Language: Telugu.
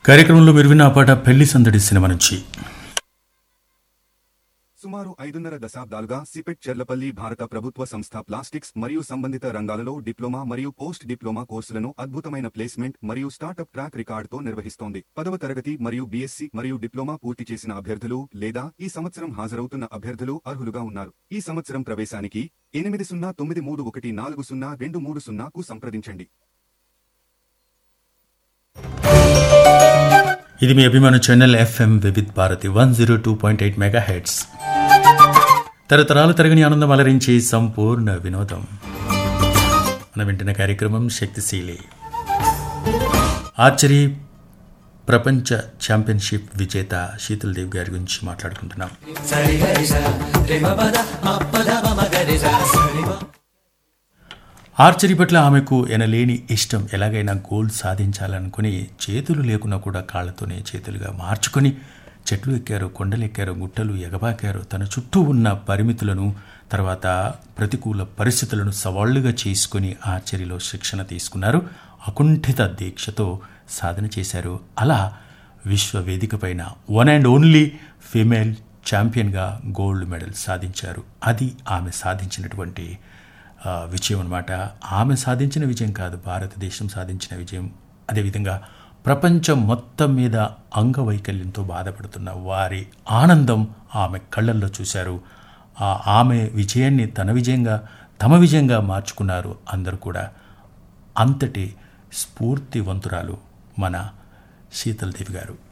కార్యక్రమంలో మీరు విన్న ఆ పాట పెళ్లి సందడి సినిమా నుంచి సుమారు ఐదున్నర దశాబ్దాలుగా సిపెట్ చెర్లపల్లి భారత ప్రభుత్వ సంస్థ ప్లాస్టిక్స్ మరియు సంబంధిత రంగాలలో డిప్లొమా మరియు పోస్ట్ డిప్లొమా కోర్సులను అద్భుతమైన ప్లేస్మెంట్ మరియు స్టార్టప్ ట్రాక్ రికార్డుతో నిర్వహిస్తోంది పదవ తరగతి మరియు బీఎస్సీ మరియు డిప్లొమా పూర్తి చేసిన అభ్యర్థులు లేదా ఈ సంవత్సరం హాజరవుతున్న అభ్యర్థులు అర్హులుగా ఉన్నారు ఈ సంవత్సరం ప్రవేశానికి ఎనిమిది సున్నా తొమ్మిది మూడు ఒకటి నాలుగు సున్నా రెండు మూడు సున్నాకు సంప్రదించండి ఇది మీ అభిమాన channel FM Vividh Bharati one zero two point eight megahertz తరతరాలు తరగని ఆనందం అలరించే సంపూర్ణ వినోదం మన వింటున్న కార్యక్రమం శక్తిశీలి ఆర్చరీ ప్రపంచ ఛాంపియన్షిప్ విజేత శీతల్ దేవ్ గారి గురించి మాట్లాడుకుంటున్నాం ఆర్చరీ పట్ల ఆమెకు ఎనలేని ఇష్టం ఎలాగైనా గోల్ సాధించాలనుకుని చేతులు లేకున్నా కూడా కాళ్ళతోనే చేతులుగా మార్చుకొని చెట్లు ఎక్కారు కొండలు ఎక్కారు గుట్టలు ఎగబాకారు తన చుట్టూ ఉన్న పరిమితులను తర్వాత ప్రతికూల పరిస్థితులను సవాళ్లుగా చేసుకుని ఆర్చరీలో శిక్షణ తీసుకున్నారు అకుంఠిత దీక్షతో సాధన చేశారు అలా విశ్వ వేదిక పైన వన్ అండ్ ఓన్లీ ఫీమేల్ ఛాంపియన్గా గోల్డ్ మెడల్ సాధించారు అది ఆమె సాధించినటువంటి ఆ, విజయం అనమాట ఆమె సాధించిన విజయం కాదు భారతదేశం సాధించిన విజయం అదేవిధంగా ప్రపంచం మొత్తం మీద అంగవైకల్యంతో బాధపడుతున్న వారి ఆనందం ఆమె కళ్ళల్లో చూశారు ఆ ఆమె విజయాన్ని తన విజయంగా తమ విజయంగా మార్చుకున్నారు అందరూ కూడా అంతటి స్ఫూర్తివంతురాలు మన శీతల్ దేవి గారు